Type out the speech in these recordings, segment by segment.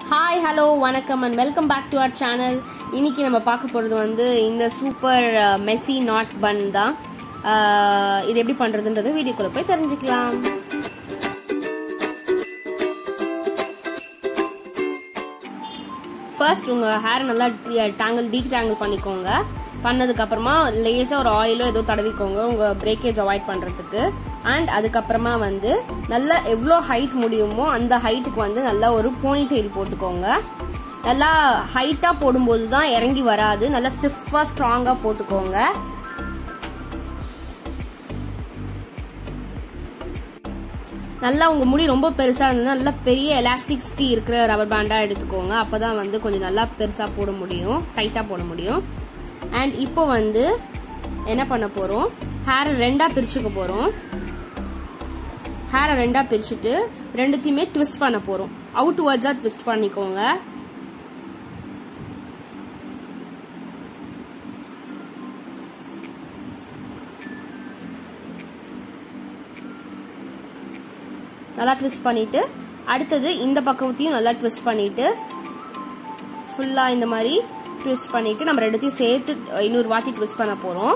hi hello வணக்கம் and welcome back to our channel இன்னைக்கு நம்ம பார்க்க போகிறது வந்து இந்த சூப்பர் மெஸ்ஸி நாட் பன் தான் அஹ், இது எப்படி பண்ணுறதுன்றது வீடியோக்குள்ள போய் தெரிஞ்சுக்கலாம் ஃபர்ஸ்ட் உங்கள் ஹேர் நல்லா டேங்கிள் டீ டேங்கிள் பண்ணிக்கோங்க பண்ணதுக்கு அப்புறமா லேசாக ஒரு ஆயிலோ ஏதோ தடவிக்கோங்க உங்கள் பிரேக்கேஜ் அவாய்ட் பண்ணுறதுக்கு அண்ட் அதுக்கப்புறமா வந்து நல்லா எவ்வளோ ஹைட் முடியுமோ அந்த ஹைட்டுக்கு வந்து நல்லா ஒரு போனி டெயில் போட்டுக்கோங்க நல்லா ஹைட்டாக போடும்போது தான் இறங்கி வராது நல்லா ஸ்டிஃபாக ஸ்ட்ராங்காக போட்டுக்கோங்க நல்லா உங்க முடி ரொம்ப பெருசா இருந்ததுன்னா நல்லா பெரிய எலாஸ்டிக்ஸ்டி இருக்கிற ரப்பர் பேண்டா எடுத்துக்கோங்க அப்பதான் வந்து கொஞ்சம் நல்லா பெருசா போட முடியும் டைட்டா போட முடியும் அண்ட் இப்போ வந்து என்ன பண்ண போறோம் ஹேரை ரெண்டா பிரிச்சுக்க போறோம் ஹேரை ரெண்டா பிரிச்சுட்டு ரெண்டுத்தையுமே ட்விஸ்ட் பண்ண போறோம் அவுட் வேர்ட்ஸா ட்விஸ்ட் பண்ணிக்கோங்க நல்லா ட்விஸ்ட் பண்ணிட்டு அடுத்தது இந்த பக்கத்தையும் நல்லா ட்விஸ்ட் பண்ணிட்டு ஃபுல்லா இந்த மாதிரி ட்விஸ்ட் பண்ணிட்டு நம்ம ரெண்டுத்தையும் சேர்த்து இன்னொரு வாட்டி ட்விஸ்ட் பண்ண போறோம்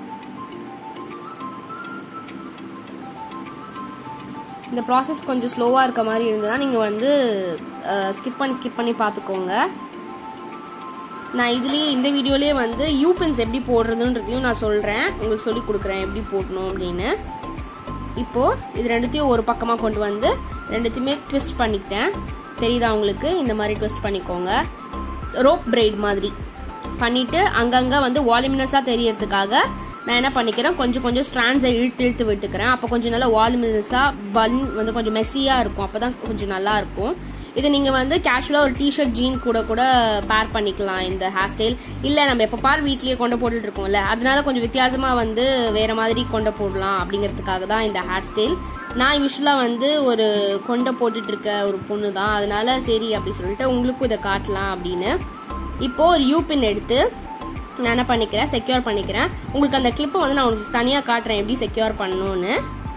இந்த ப்ராசஸ் கொஞ்சம் ஸ்லோவாக இருக்க மாதிரி இருந்ததுன்னா நீங்கள் வந்து ஸ்கிப் பண்ணி ஸ்கிப் பண்ணி பார்த்துக்கோங்க நான் இதுலேயே இந்த வீடியோலேயே வந்து யூபின்ஸ் எப்படி போடுறதுன்றதையும் நான் சொல்கிறேன் உங்களுக்கு சொல்லி கொடுக்குறேன் எப்படி போடணும் அப்படின்னு இப்போ இது ரெண்டுத்தையும் ஒரு பக்கமா கொண்டு வந்து ரெண்டுத்தையுமே ட்விஸ்ட் பண்ணிக்கிட்டேன் தெரியுதா உங்களுக்கு இந்த மாதிரி ட்விஸ்ட் பண்ணிக்கோங்க ரோப் பிரைட் மாதிரி பண்ணிட்டு அங்கங்க வந்து வால்யூமினஸா தெரியறதுக்காக நான் என்ன பண்ணிக்கிறேன் கொஞ்சம் கொஞ்சம் ஸ்ட்ராண்ட்ஸை இழுத்து இழுத்து விட்டுக்கிறேன் அப்போ கொஞ்சம் நல்லா வால்யூமினஸா பன் வந்து கொஞ்சம் மெஸ்ஸியா இருக்கும் அப்பதான் கொஞ்சம் நல்லா இருக்கும் இது நீங்க வந்து கேஷுவலா ஒரு டிஷர்ட் ஜீன் கூட கூட பேர் பண்ணிக்கலாம் இந்த ஹேர் ஸ்டைல் இல்ல நம்ம எப்ப பார் வீட்லயே கொண்டு போட்டுட்டு இருக்கோம்ல அதனால கொஞ்சம் வித்தியாசமா வந்து வேற மாதிரி கொண்ட போடலாம் அப்படிங்கிறதுக்காக தான் இந்த ஹேர் ஸ்டைல் நான் யூஸ்வலா வந்து ஒரு கொண்ட போட்டுட்டு இருக்க ஒரு பொண்ணு தான் அதனால சரி அப்படி சொல்லிட்டு உங்களுக்கும் இதை காட்டலாம் அப்படின்னு இப்போ ஒரு யூபின் எடுத்து நான் என்ன பண்ணிக்கிறேன் செக்யூர் பண்ணிக்கிறேன் உங்களுக்கு அந்த கிளிப்பை வந்து நான் உங்களுக்கு தனியாக காட்டுறேன் எப்படி செக்யூர் பண்ணணும்னு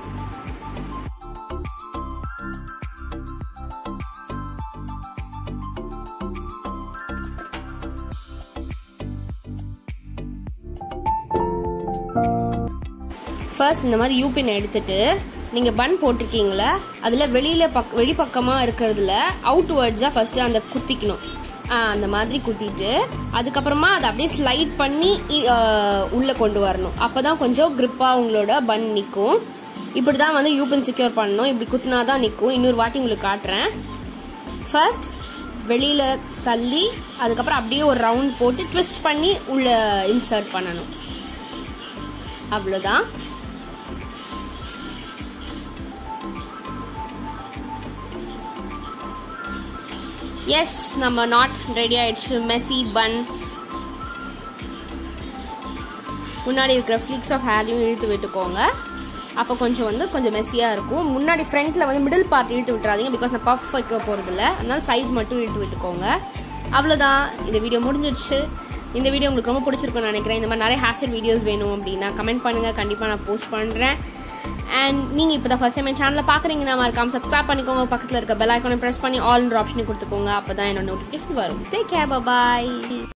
ஃபர்ஸ்ட் இந்த மாதிரி யூபின் எடுத்துட்டு நீங்க பன் போட்டிருக்கீங்களா அதுல வெளியில பக் வெளிப்பக்கமா இருக்கிறதுல அவுட் வேர்ட்ஸா ஃபர்ஸ்ட் அந்த குத்திக்கணும் ஆ, அந்த மாதிரி குத்திட்டு அதுக்கப்புறமா அதை அப்படியே ஸ்லைட் பண்ணி இ- ஆ, உள்ள கொண்டு வரணும் அப்பதான் கொஞ்சம் grip-ஆ உங்களோட பன் நிற்கும் இப்படி தான் வந்து யூபின் செக்யூர் பண்ணணும் இப்படி குத்தினா தான் நிற்கும் இன்னொரு வாட்டி உங்களுக்கு காட்டுறேன் ஃபர்ஸ்ட் வெளியில தள்ளி அதுக்கப்புறம் அப்படியே ஒரு ரவுண்ட் போட்டு ட்விஸ்ட் பண்ணி உள்ள இன்சர்ட் பண்ணணும் அவ்வளோதான் எஸ் நம்ம நாட் ரெடி ஆயிடுச்சு மெஸ்ஸி பன் முன்னாடி இருக்கிற ஃபிளிக்ஸ் ஆஃப் ஹேரையும் இழுத்து விட்டுக்கோங்க அப்போ கொஞ்சம் வந்து கொஞ்சம் மெஸ்ஸியாக இருக்கும் முன்னாடி ஃப்ரண்ட்டில் வந்து மிடில் பார்ட் இழுத்து விட்டுறாதீங்க பிகாஸ் நான் பஃப் வைக்க போகிறதில்ல அதனால சைஸ் மட்டும் இழுத்து விட்டுக்கோங்க அவ்வளோதான் இந்த வீடியோ முடிஞ்சிடுச்சு இந்த வீடியோ உங்களுக்கு ரொம்ப பிடிச்சிருக்கும்னு நினைக்கிறேன் இந்த மாதிரி நிறைய ஹேர்ஸ்டைல் வீடியோஸ் வேணும் அப்படின்னா கமெண்ட் பண்ணுங்கள் கண்டிப்பாக நான் போஸ்ட் பண்ணுறேன் அண்ட் நீங்கள் இப்போ தான் ஃபஸ்ட் டைம் என் சேனலில் பார்க்குறீங்கன்னா மறக்காம சப்ஸ்கிரைப் பண்ணிக்கோங்க பக்கத்தில் இருக்க பெல் ஐக்கானை ப்ரெஸ் பண்ணி ஆல்ன்ற ஆப்ஷனை கொடுத்துக்கோங்க அப்போ தான் என்னோட நோட்டிஃபிகேஷன் வரும் டேக் கேர் பாய்